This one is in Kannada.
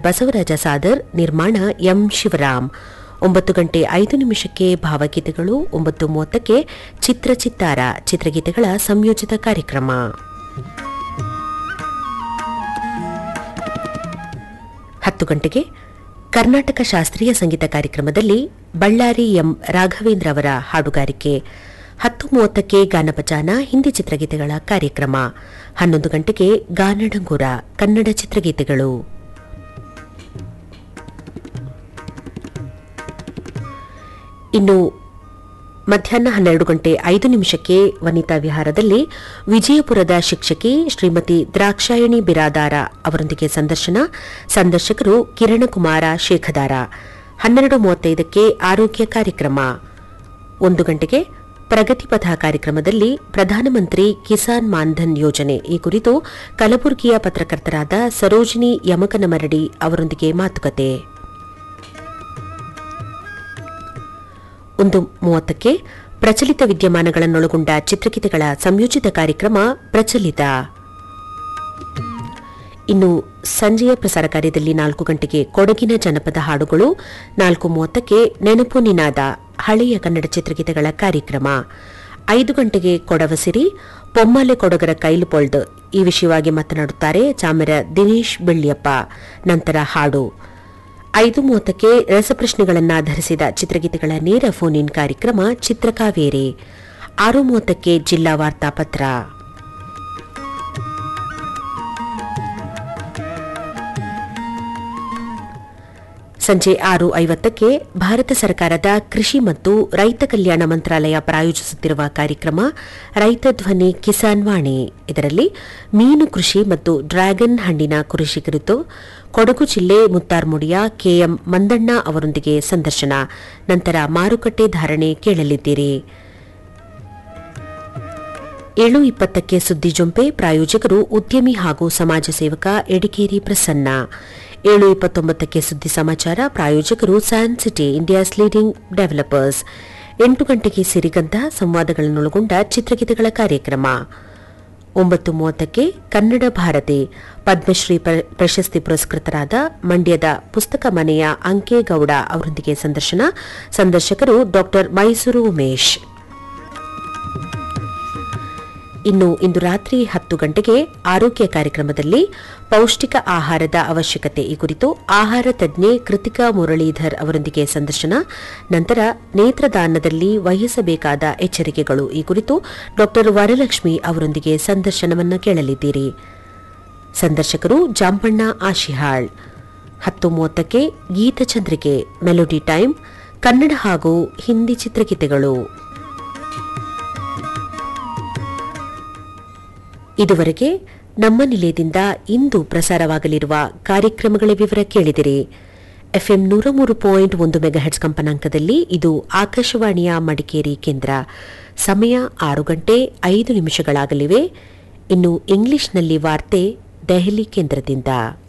ಬಸವರಾಜ ಸಾದರ್ ನಿರ್ಮಾಣ ಎಂ ಶಿವರಾಮ್ ಒಂಬತ್ತು ಗಂಟೆ ಐದು ನಿಮಿಷಕ್ಕೆ ಭಾವಗೀತೆಗಳು ಒಂಬತ್ತು ಮೂವತ್ತಕ್ಕೆ ಚಿತ್ರ ಚಿತ್ತಾರ ಚಿತ್ರಗೀತೆಗಳ ಸಂಯೋಜಿತ ಕಾರ್ಯಕ್ರಮ ಹತ್ತು ಗಂಟೆಗೆ ಕರ್ನಾಟಕ ಶಾಸ್ತ್ರೀಯ ಸಂಗೀತ ಕಾರ್ಯಕ್ರಮದಲ್ಲಿ ಬಳ್ಳಾರಿ ಎಂ ರಾಘವೇಂದ್ರ ಅವರ ಹಾಡುಗಾರಿಕೆ ಹತ್ತು ಮೂವತ್ತಕ್ಕೆ ಗಾನಪಚಾನ ಹಿಂದಿ ಚಿತ್ರಗೀತೆಗಳ ಕಾರ್ಯಕ್ರಮ ಹನ್ನೊಂದು ಗಂಟೆಗೆ ಗಾನಡಂಗೂರ ಕನ್ನಡ ಚಿತ್ರಗೀತೆಗಳು ಇನ್ನು ಮಧ್ಯಾಹ್ನ ಹನ್ನೆರಡು ಗಂಟೆ ಐದು ನಿಮಿಷಕ್ಕೆ ವನಿತಾ ವಿಹಾರದಲ್ಲಿ ವಿಜಯಪುರದ ಶಿಕ್ಷಕಿ ಶ್ರೀಮತಿ ದ್ರಾಕ್ಷಾಯಣಿ ಬಿರಾದಾರ ಅವರೊಂದಿಗೆ ಸಂದರ್ಶನ ಸಂದರ್ಶಕರು ಕಿರಣಕುಮಾರ ಶೇಖದಾರ ಹನ್ನೆರಡು ಮೂವತ್ತೈದಕ್ಕೆ ಆರೋಗ್ಯ ಕಾರ್ಯಕ್ರಮ ಒಂದು ಗಂಟೆಗೆ ಪ್ರಗತಿಪಥ ಕಾರ್ಯಕ್ರಮದಲ್ಲಿ ಪ್ರಧಾನಮಂತ್ರಿ ಕಿಸಾನ್ ಮಾನ್ಧನ್ ಯೋಜನೆ ಈ ಕುರಿತು ಕಲಬುರಗಿಯ ಪತ್ರಕರ್ತರಾದ ಸರೋಜಿನಿ ಯಮಕನಮರಡಿ ಅವರೊಂದಿಗೆ ಮಾತುಕತೆ ಒಂದು ಮೂವತ್ತಕ್ಕೆ ಪ್ರಚಲಿತ ವಿದ್ಯಮಾನಗಳನ್ನೊಳಗೊಂಡ ಚಿತ್ರಗೀತೆಗಳ ಸಂಯೋಜಿತ ಕಾರ್ಯಕ್ರಮ ಪ್ರಚಲಿತ ಇನ್ನು ಸಂಜೆಯ ಪ್ರಸಾರ ಕಾರ್ಯದಲ್ಲಿ ನಾಲ್ಕು ಗಂಟೆಗೆ ಕೊಡಗಿನ ಜನಪದ ಹಾಡುಗಳು ನಾಲ್ಕು ಮೂವತ್ತಕ್ಕೆ ನೆನಪು ನಿನಾದ ಹಳೆಯ ಕನ್ನಡ ಚಿತ್ರಗೀತೆಗಳ ಕಾರ್ಯಕ್ರಮ ಐದು ಗಂಟೆಗೆ ಕೊಡವಸಿರಿ ಪೊಮ್ಮಲೆ ಕೊಡಗರ ಕೈಲು ಪೊಳ್ದು ಈ ವಿಷಯವಾಗಿ ಮಾತನಾಡುತ್ತಾರೆ ಚಾಮರ ದಿನೇಶ್ ಬೆಳ್ಳಿಯಪ್ಪ ನಂತರ ಹಾಡು ಐದು ಮೂವತ್ತಕ್ಕೆ ರಸಪ್ರಶ್ನೆಗಳನ್ನಾಧರಿಸಿದ ಚಿತ್ರಗೀತೆಗಳ ನೇರ ಫೋನ್ ಇನ್ ಕಾರ್ಯಕ್ರಮ ಚಿತ್ರಕಾವೇರಿ ಆರು ಮೂವತ್ತಕ್ಕೆ ಜಿಲ್ಲಾ ವಾರ್ತಾಪತ್ರ ಸಂಜೆ ಆರು ಐವತ್ತಕ್ಕೆ ಭಾರತ ಸರ್ಕಾರದ ಕೃಷಿ ಮತ್ತು ರೈತ ಕಲ್ಯಾಣ ಮಂತ್ರಾಲಯ ಪ್ರಾಯೋಜಿಸುತ್ತಿರುವ ಕಾರ್ಯಕ್ರಮ ರೈತ ಧ್ವನಿ ಕಿಸಾನ್ ವಾಣಿ ಇದರಲ್ಲಿ ಮೀನು ಕೃಷಿ ಮತ್ತು ಡ್ರ್ಯಾಗನ್ ಹಣ್ಣಿನ ಕೃಷಿ ಕುರಿತು ಕೊಡಗು ಜಿಲ್ಲೆ ಮುತ್ತಾರ್ಮುಡಿಯ ಕೆಎಂ ಮಂದಣ್ಣ ಅವರೊಂದಿಗೆ ಸಂದರ್ಶನ ನಂತರ ಮಾರುಕಟ್ಟೆ ಧಾರಣೆ ಕೇಳಲಿದ್ದೀರಿ ಏಳು ಇಪ್ಪತ್ತಕ್ಕೆ ಸುದ್ದಿ ಜೊಂಪೆ ಪ್ರಾಯೋಜಕರು ಉದ್ಯಮಿ ಹಾಗೂ ಸಮಾಜ ಸೇವಕ ಎಡಿಕೇರಿ ಪ್ರಸನ್ನ ಏಳು ಇಪ್ಪತ್ತೊಂಬತ್ತಕ್ಕೆ ಸುದ್ದಿ ಸಮಾಚಾರ ಪ್ರಾಯೋಜಕರು San City India's leading developers ಎಂಟು ಗಂಟೆಗೆ ಸಿರಿಗಂಧ ಸಂವಾದಗಳನ್ನೊಳಗೊಂಡ ಚಿತ್ರಗೀತೆಗಳ ಕಾರ್ಯಕ್ರಮ ಒಂಬತ್ತು ಮೂವತ್ತಕ್ಕೆ ಕನ್ನಡ ಭಾರತಿ ಪದ್ಮಶ್ರೀ ಪ್ರ- ಪ್ರಶಸ್ತಿ ಪುರಸ್ಕೃತರಾದ ಮಂಡ್ಯದ ಪುಸ್ತಕ ಮನೆಯ ಅಂಕೇಗೌಡ ಅವರೊಂದಿಗೆ ಸಂದರ್ಶನ ಸಂದರ್ಶಕರು ಡಾ ಮೈಸೂರು ಉಮೇಶ್ ಇನ್ನು ಇಂದು ರಾತ್ರಿ ಹತ್ತು ಗಂಟೆಗೆ ಆರೋಗ್ಯ ಕಾರ್ಯಕ್ರಮದಲ್ಲಿ ಪೌಷ್ಟಿಕ ಆಹಾರದ ಅವಶ್ಯಕತೆ ಈ ಕುರಿತು ಆಹಾರ ತಜ್ಞೆ ಕೃತಿಕಾ ಮುರಳೀಧರ್ ಅವರೊಂದಿಗೆ ಸಂದರ್ಶನ ನಂತರ ನೇತ್ರದಾನದಲ್ಲಿ ವಹಿಸಬೇಕಾದ ಎಚ್ಚರಿಕೆಗಳು ಈ ಕುರಿತು ಡಾ ವರಲಕ್ಷ್ಮಿ ಅವರೊಂದಿಗೆ ಸಂದರ್ಶನವನ್ನು ಕೇಳಲಿದ್ದೀರಿ ಸಂದರ್ಶಕರು ಜಾಂಬಣ್ಣ ಆಶಿಹಾಳ್ ಹತ್ತು ಮೂವತ್ತಕ್ಕೆ ಗೀತಚಂದ್ರಿಕೆ ಮೆಲೋಡಿ ಟೈಮ್ ಕನ್ನಡ ಹಾಗೂ ಹಿಂದಿ ಚಿತ್ರಗೀತೆಗಳು ಇದುವರೆಗೆ ನಮ್ಮ ನಿಲಯದಿಂದ ಇಂದು ಪ್ರಸಾರವಾಗಲಿರುವ ಕಾರ್ಯಕ್ರಮಗಳ ವಿವರ ಕೇಳಿದಿರಿ ಎಫ್ಎಂ ನೂರ ಮೂರು ಪಾಯಿಂಟ್ ಒಂದು ಮೆಗಾಹೆಟ್ಸ್ ಕಂಪನಾಂಕದಲ್ಲಿ ಇದು ಆಕಾಶವಾಣಿಯ ಮಡಿಕೇರಿ ಕೇಂದ್ರ ಸಮಯ ಆರು ಗಂಟೆ ಐದು ನಿಮಿಷಗಳಾಗಲಿವೆ ಇನ್ನು ಇಂಗ್ಲಿಷ್ನಲ್ಲಿ ವಾರ್ತೆ ದೆಹಲಿ ಕೇಂದ್ರದಿಂದ